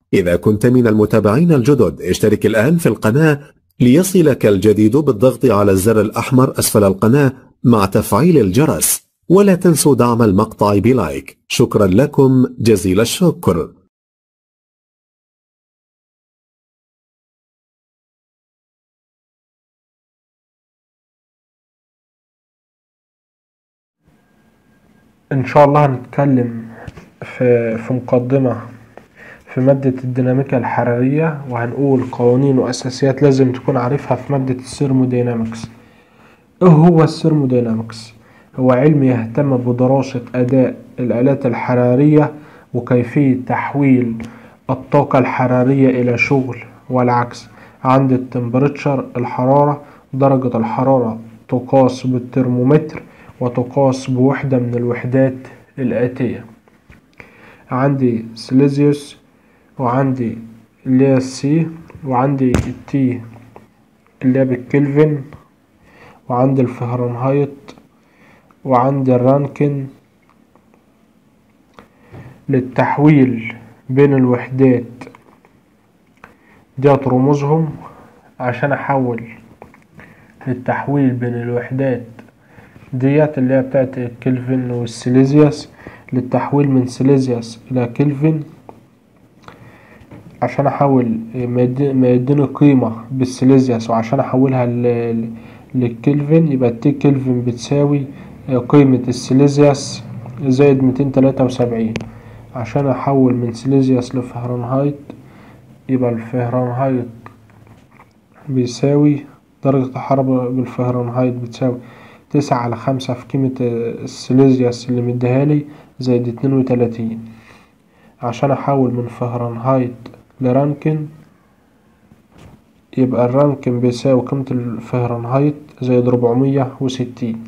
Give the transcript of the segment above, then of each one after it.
إذا كنت من المتابعين الجدد اشترك الآن في القناة ليصلك الجديد بالضغط على الزر الأحمر أسفل القناة مع تفعيل الجرس ولا تنسوا دعم المقطع بلايك شكرا لكم جزيل الشكر ان شاء الله هنتكلم في في مقدمة في مادة الديناميكا الحرارية وهنقول قوانين واساسيات لازم تكون عارفها في مادة الثيرمودينامكس ايه هو الثيرمودينامكس هو علم يهتم بدراسة اداء الالات الحرارية وكيفية تحويل الطاقة الحرارية الى شغل والعكس عند التمبريتشر الحرارة درجة الحرارة تقاس بالترمومتر وتقاس بوحدة من الوحدات الآتية عندي سيليزيوس وعندي اللي هي السي وعندي التي اللي هي بالكلفن وعندي الفهرنهايت وعندي الرانكن للتحويل بين الوحدات ديت رموزهم عشان احول للتحويل بين الوحدات ديت اللي هي بتاعت الكلفن والسيليزيوس للتحويل من سيليزيوس إلى كلفن عشان أحول ما يديني قيمة بالسيليزيوس وعشان أحولها للكلفن يبقى تي كلفن بتساوي قيمة السيليزيوس زائد ميتين تلاتة وسبعين عشان أحول من سيليزيوس لفهرنهايت يبقى الفهرنهايت بيساوي درجة الحرارة بالفهرنهايت بتساوي تسعة على خمسة في قيمة السيليزيوس اللي مديهالي زائد اتنين وتلاتين عشان أحول من فهرنهايت لرانكن يبقى الرانكن بيساوي قيمة الفهرنهايت زائد ربعمية وستين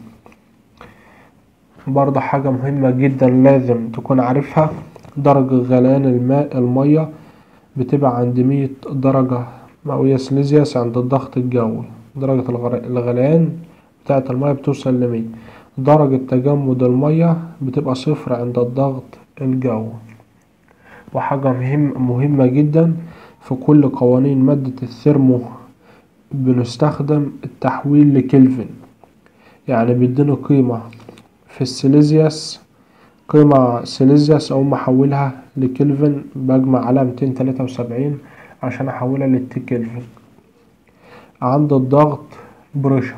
برضه حاجة مهمة جدا لازم تكون عارفها درجة غليان الماء المية بتبقى عند مية درجة مئوية سيليزيوس عند الضغط الجوي درجة الغليان بتاعة المية بتوصل لمية درجة تجمد المية بتبقى صفر عند الضغط الجوي وحاجة مهم مهمة جدا في كل قوانين مادة الثرمو بنستخدم التحويل لكلفن يعني بيديني قيمة في السيليزيوس قيمة سيليزيوس أقوم أحولها لكلفن بجمع عليها ميتين تلاتة وسبعين عشان أحولها للتي كلفن عند الضغط بريشر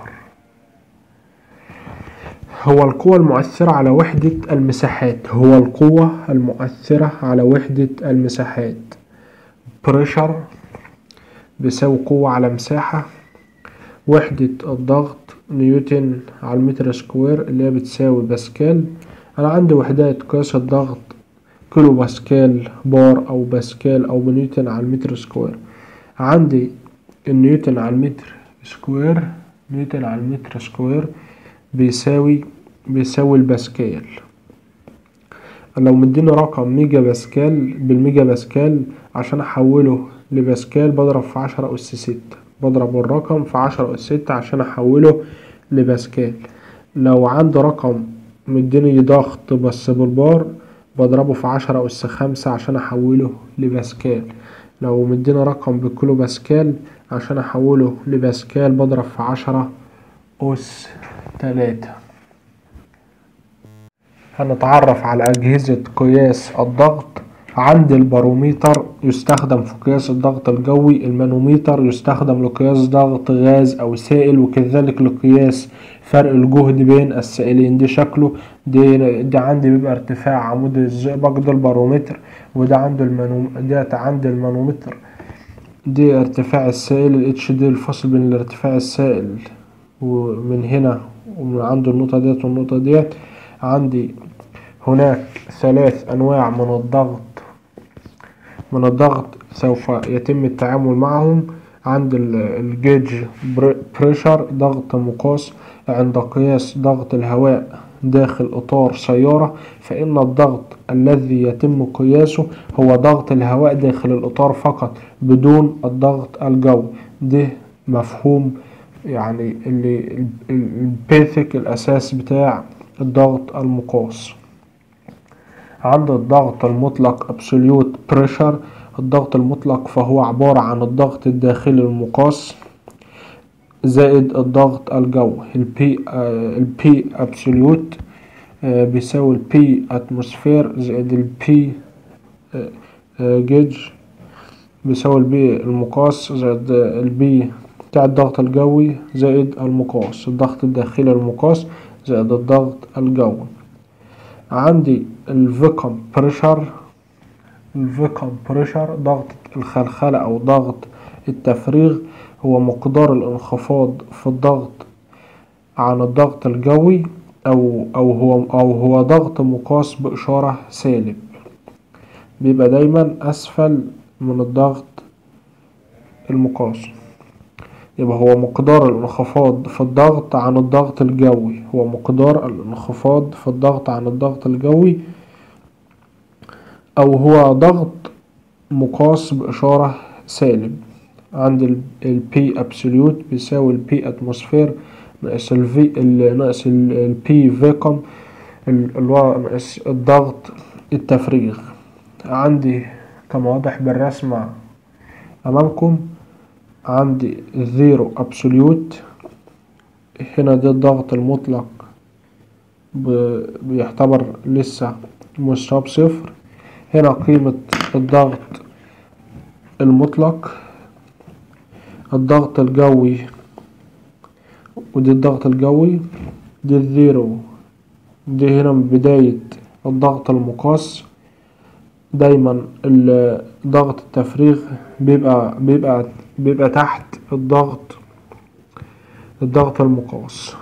هو القوة المؤثرة على وحدة المساحات هو القوة المؤثرة على وحدة المساحات بريشر بيساوي قوة على مساحة وحدة الضغط نيوتن على المتر سكوير اللي هي بتساوي باسكال أنا عندي وحدات قياس الضغط كيلو باسكال بار أو باسكال أو بنيوتن على المتر سكوير عندي النيوتن على المتر سكوير نيوتن على المتر سكوير بيساوي بيساوي الباسكال لو مديني رقم ميجا باسكال بالميجا باسكال عشان احوله لباسكال بضرب في عشرة اس ستة بضرب الرقم في عشرة اس ستة عشان احوله لباسكال لو عندي رقم مديني ضغط بس بالبار بضربه في عشرة اس خمسة عشان احوله لباسكال لو مديني رقم بالكيلو باسكال عشان احوله لباسكال بضرب في عشرة اس تلاتة هنتعرف على أجهزة قياس الضغط عند الباروميتر يستخدم في قياس الضغط الجوي المانوميتر يستخدم لقياس ضغط غاز أو سائل وكذلك لقياس فرق الجهد بين السائلين دي شكله دي, دي عندي بيبقى ارتفاع عمود الزئبق ده البارومتر وده عنده المانو ديت عند المانومتر دي ارتفاع السائل الاتش دي الفاصل بين الارتفاع السائل ومن هنا ومن عند النقطة ديت والنقطة ديت عندي هناك ثلاث أنواع من الضغط من الضغط سوف يتم التعامل معهم عند الجيج بريشر ضغط مقاس عند قياس ضغط الهواء داخل إطار سيارة فإن الضغط الذي يتم قياسه هو ضغط الهواء داخل الإطار فقط بدون الضغط الجوي ده مفهوم يعني اللي البيثك الأساس بتاع الضغط المقاس عند الضغط المطلق absolute pressure الضغط المطلق فهو عبارة عن الضغط الداخلي المقاس زائد الضغط الجوي البي البي ابسوليوت بيساوي البي اتموسفير زائد البي جيج بيساوي البي المقاس زائد البي بتاع الضغط الجوي زائد المقاس الضغط الداخلي المقاس زائد الضغط الجوي عندي الفيكم بريشر الفيكم بريشر ضغط الخلخلة أو ضغط التفريغ هو مقدار الانخفاض في الضغط عن الضغط الجوي أو أو هو أو هو ضغط مقاس بإشارة سالب بيبقى دايما أسفل من الضغط المقاس يبقى هو مقدار الانخفاض في الضغط عن الضغط الجوي هو مقدار الانخفاض في الضغط عن الضغط الجوي أو هو ضغط مقاس بإشارة سالب عند البي ابسوليوت بيساوي البي اتموسفير ناقص الفي ناقص البي فيكم اللي هو ناقص الضغط التفريغ عندي كما واضح بالرسمة أمامكم عندي الزيرو ابسوليوت هنا ده الضغط المطلق بيعتبر لسه مستوى بصفر هنا قيمة الضغط المطلق الضغط الجوي ودي الضغط الجوي دي الزيرو دي هنا بداية الضغط المقاس دايما ضغط التفريغ بيبقى بيبقى بيبقى تحت الضغط الضغط المقاس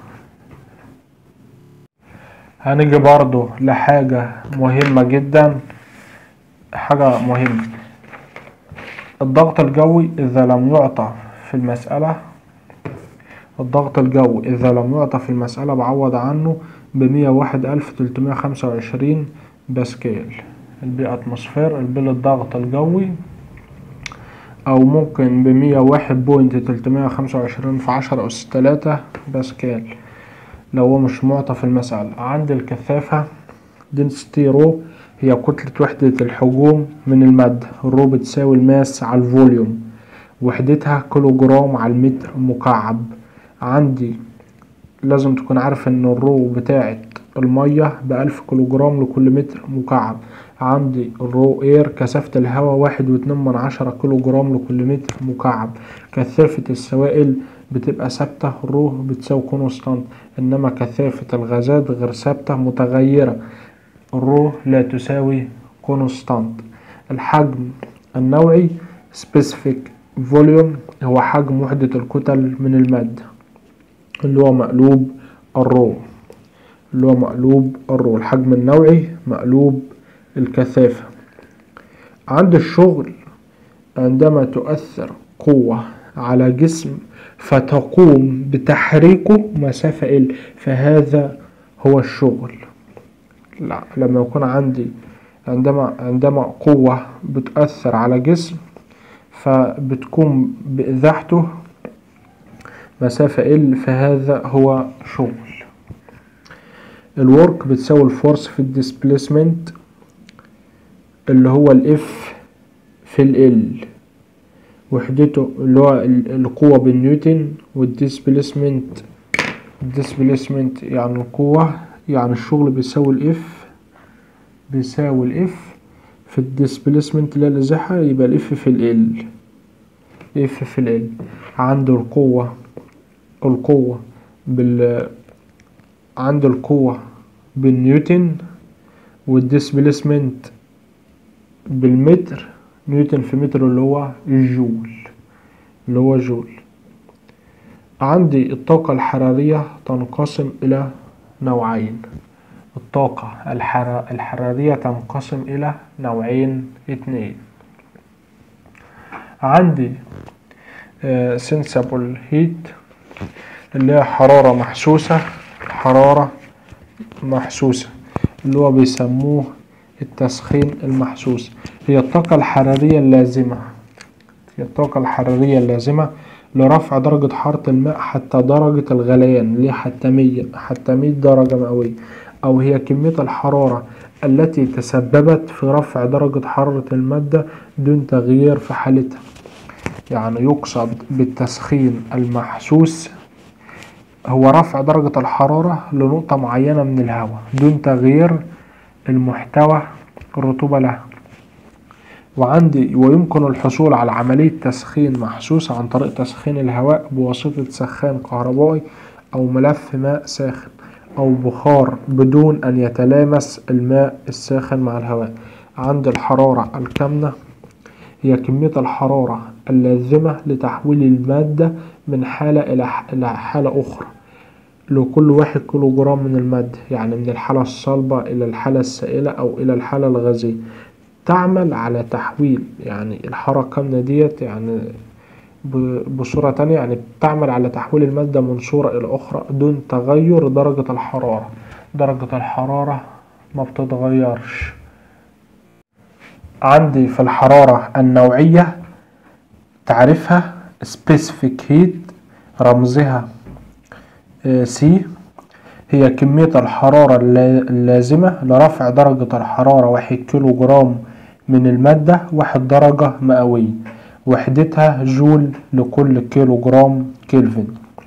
هنيجي برضو لحاجة مهمة جدا حاجة مهمة الضغط الجوي إذا لم يعطى في المسألة الضغط الجوي إذا لم يعطى في المسألة بعوض عنه بمية واحد ألف تلتمية خمسة وعشرين باسكال البي أتموسفير البيل الضغط الجوي أو ممكن بمية واحد بوينت تلتمية خمسة وعشرين في عشرة أس تلاتة باسكال لو هو مش معطى في المسألة عند الكثافة دنسيتي رو هي كتلة وحدة الحجوم من المادة الرو بتساوي الماس على الفوليوم وحدتها كيلو جرام على المتر مكعب عندي لازم تكون عارف ان الرو بتاعت المية بألف كيلو جرام لكل متر مكعب عندي الرو اير كثافة الهواء واحد واتنين من عشرة كيلو جرام لكل متر مكعب كثافة السوائل بتبقى ثابتة رو بتساوي كونستانت انما كثافة الغازات غير ثابتة متغيرة الرو لا تساوي كونستانت الحجم النوعي specific volume هو حجم وحدة الكتل من المادة اللي هو مقلوب الرو اللي هو مقلوب الرو الحجم النوعي مقلوب الكثافة عند الشغل عندما تؤثر قوة على جسم فتقوم بتحريكه مسافة ال فهذا هو الشغل لا لما يكون عندي عندما عندما قوة بتأثر على جسم فبتقوم بإزاحته مسافة ال فهذا هو شغل الورك بتساوي الفورس في الديسبليسمنت اللي هو الاف في ال وحدته اللي هو القوة بالنيوتن والديسبليسمنت الديسبليسمنت يعني القوة يعني الشغل بيساوي الاف بيساوي الاف في الديسبليسمنت اللي الازاحة يبقى الاف في ال اف في ال عنده القوة القوة بال عنده القوة بالنيوتن والديسبليسمنت بالمتر نيوتن في متر اللي هو الجول اللي هو جول عندي الطاقة الحرارية تنقسم إلى نوعين الطاقة الحر... الحرارية تنقسم إلى نوعين اتنين عندي uh, sensible heat اللي هي حرارة محسوسة حرارة محسوسة اللي هو بيسموه التسخين المحسوس هي الطاقة الحرارية اللازمة هي الطاقة الحرارية اللازمة لرفع درجة حرارة الماء حتى درجة الغليان اللي هي حتى مية حتى مية درجة مئوية أو هي كمية الحرارة التي تسببت في رفع درجة حرارة المادة دون تغيير في حالتها يعني يقصد بالتسخين المحسوس هو رفع درجة الحرارة لنقطة معينة من الهواء دون تغيير المحتوى الرطوبة لها وعندي ويمكن الحصول على عملية تسخين محسوسة عن طريق تسخين الهواء بواسطة سخان كهربائي أو ملف ماء ساخن أو بخار بدون أن يتلامس الماء الساخن مع الهواء عند الحرارة الكامنة هي كمية الحرارة اللازمة لتحويل المادة من حالة إلى حالة أخرى لكل واحد كيلو جرام من المادة يعني من الحالة الصلبة إلى الحالة السائلة أو إلى الحالة الغازية تعمل على تحويل يعني الحرارة الكامنة ديت يعني بصورة تانية يعني بتعمل على تحويل المادة من صورة إلى أخرى دون تغير درجة الحرارة درجة الحرارة ما بتتغيرش عندي في الحرارة النوعية تعرفها specific heat رمزها C هي كمية الحرارة اللازمة لرفع درجة الحرارة واحد كيلو جرام من المادة واحد درجة مئوية وحدتها جول لكل كيلو جرام كلفن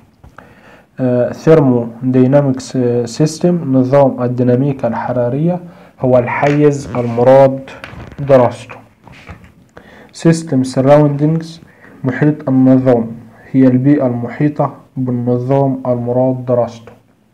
ثيرمو دينامكس سيستم نظام الديناميكا الحرارية هو الحيز المراد دراسته سيستم سراوندينجز محيط النظام هي البيئة المحيطة بالنظام المراد دراسته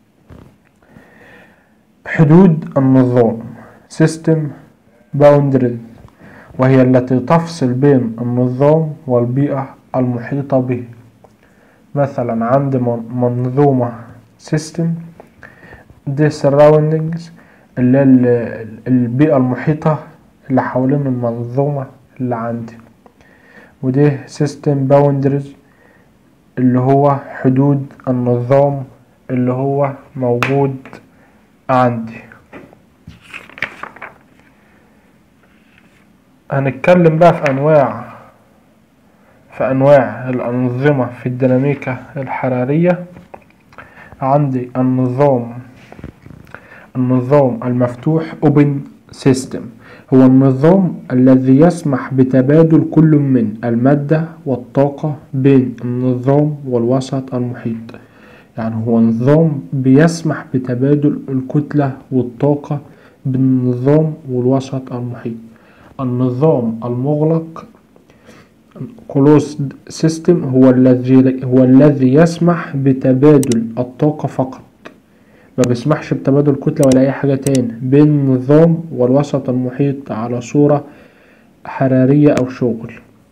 حدود النظام سيستم باوندريز وهي التي تفصل بين النظام والبيئة المحيطة به مثلا عندي منظومة سيستم دي surroundings اللي هي البيئة المحيطة اللي حوالين المنظومة اللي عندي ودي سيستم باوندريز اللي هو حدود النظام اللي هو موجود عندي هنتكلم بقى في انواع في انواع الانظمة في الديناميكا الحرارية عندي النظام النظام المفتوح open system هو النظام الذي يسمح بتبادل كل من المادة والطاقة بين النظام والوسط المحيط يعني هو نظام بيسمح بتبادل الكتلة والطاقة بين النظام والوسط المحيط النظام المغلق closed system هو الذي هو الذي يسمح بتبادل الطاقة فقط ما بيسمحش بتبادل كتلة ولا أي حاجة تاني بين النظام والوسط المحيط على صورة حرارية أو شغل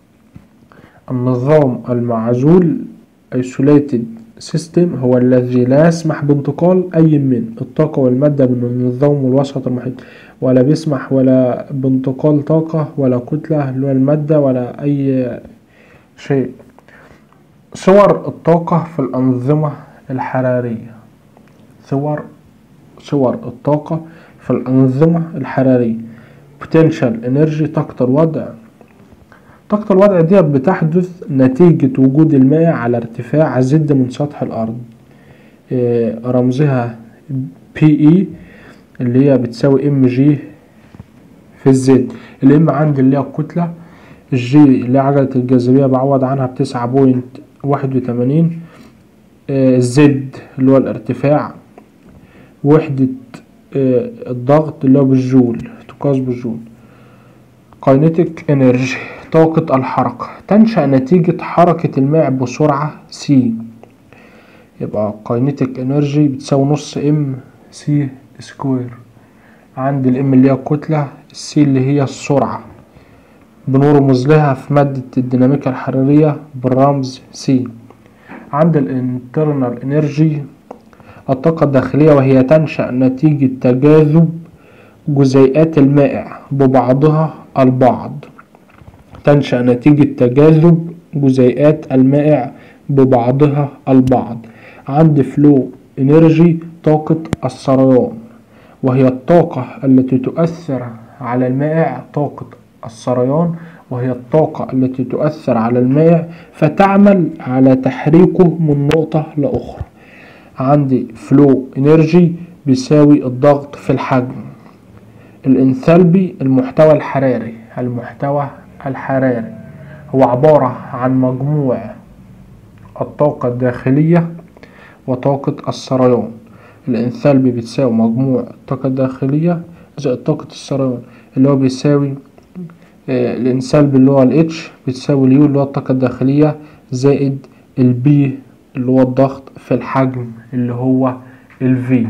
النظام المعزول isolated system هو الذي لا يسمح بانتقال أي من الطاقة والمادة بين النظام والوسط المحيط ولا بيسمح ولا بانتقال طاقة ولا كتلة اللي هو المادة ولا أي شيء صور الطاقة في الأنظمة الحرارية صور صور الطاقة في الأنظمة الحرارية potential energy طاقة الوضع طاقة الوضع دي بتحدث نتيجة وجود الماء على ارتفاع زد من سطح الأرض رمزها PE اللي هي بتساوي ام جي في الزد الام عندي اللي هي الكتلة الجي اللي هي عجلة الجاذبية بعوض عنها بتسعة بوينت واحد وتمانين الزد اللي هو الارتفاع وحدة الضغط اللي هو بالجول تقاس بالجول كاينيتيك انرجي طاقة الحركة تنشأ نتيجة حركة الماء بسرعة c يبقى كاينيتيك انرجي بتساوي نص ام سي سكوير عندي الام اللي هي الكتلة السي اللي هي السرعة بنرمز لها في مادة الديناميكا الحرارية بالرمز سي عند الانترنال انرجي الطاقة الداخلية وهي تنشأ نتيجة تجاذب جزيئات المائع ببعضها البعض تنشأ نتيجة تجاذب جزيئات المائع ببعضها البعض عند فلو انرجي طاقة السريان وهي الطاقة التي تؤثر على المائع طاقة السريان وهي الطاقة التي تؤثر على المائع فتعمل على تحريكه من نقطة لأخرى عندي فلو انرجي بيساوي الضغط في الحجم الانثالبي المحتوى الحراري المحتوى الحراري هو عبارة عن مجموع الطاقة الداخلية وطاقة السريان الانثالبي بتساوي مجموع الطاقة الداخلية زائد طاقة السريان اللي هو بيساوي آه، الانثالبي اللي هو الاتش بتساوي اليو اللي هو الطاقة الداخلية زائد البي اللي هو الضغط في الحجم اللي هو الفي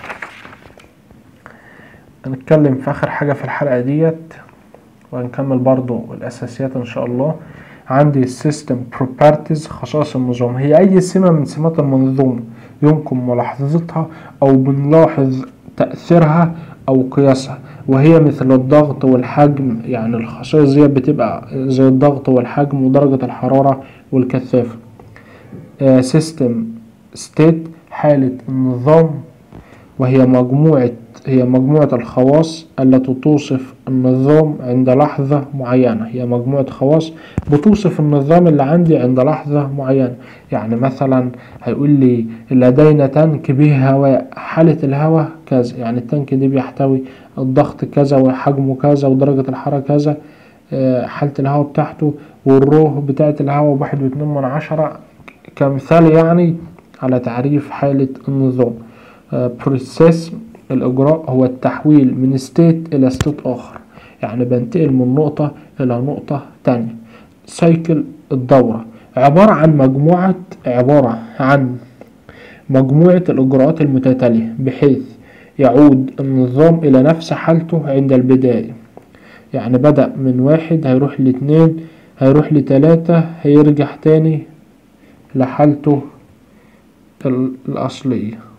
هنتكلم في اخر حاجة في الحلقة ديت وهنكمل برضو الاساسيات ان شاء الله عندي السيستم بروبرتيز خصائص النظام هي اي سمة من سمات المنظومة يمكن ملاحظتها او بنلاحظ تأثيرها او قياسها وهي مثل الضغط والحجم يعني الخصائص دي بتبقى زي الضغط والحجم ودرجة الحرارة والكثافة سيستم ستيت حالة النظام وهي مجموعة هي مجموعة الخواص التي توصف النظام عند لحظة معينة هي مجموعة خواص بتوصف النظام اللي عندي عند لحظة معينة يعني مثلا هيقول لي لدينا تانك به هواء حالة الهواء كذا يعني التانك دي بيحتوي الضغط كذا وحجمه كذا ودرجة الحرارة كذا آه، حالة الهواء بتاعته والروح بتاعة الهواء واحد واتنين من عشرة كمثال يعني على تعريف حالة النظام بروسيس الإجراء هو التحويل من ستيت إلى ستيت آخر يعني بنتقل من نقطة إلى نقطة تانية سايكل الدورة عبارة عن مجموعة عبارة عن مجموعة الإجراءات المتتالية بحيث يعود النظام إلى نفس حالته عند البداية يعني بدأ من واحد هيروح لاتنين هيروح لتلاتة هيرجع تاني لحالته ال- الأصلية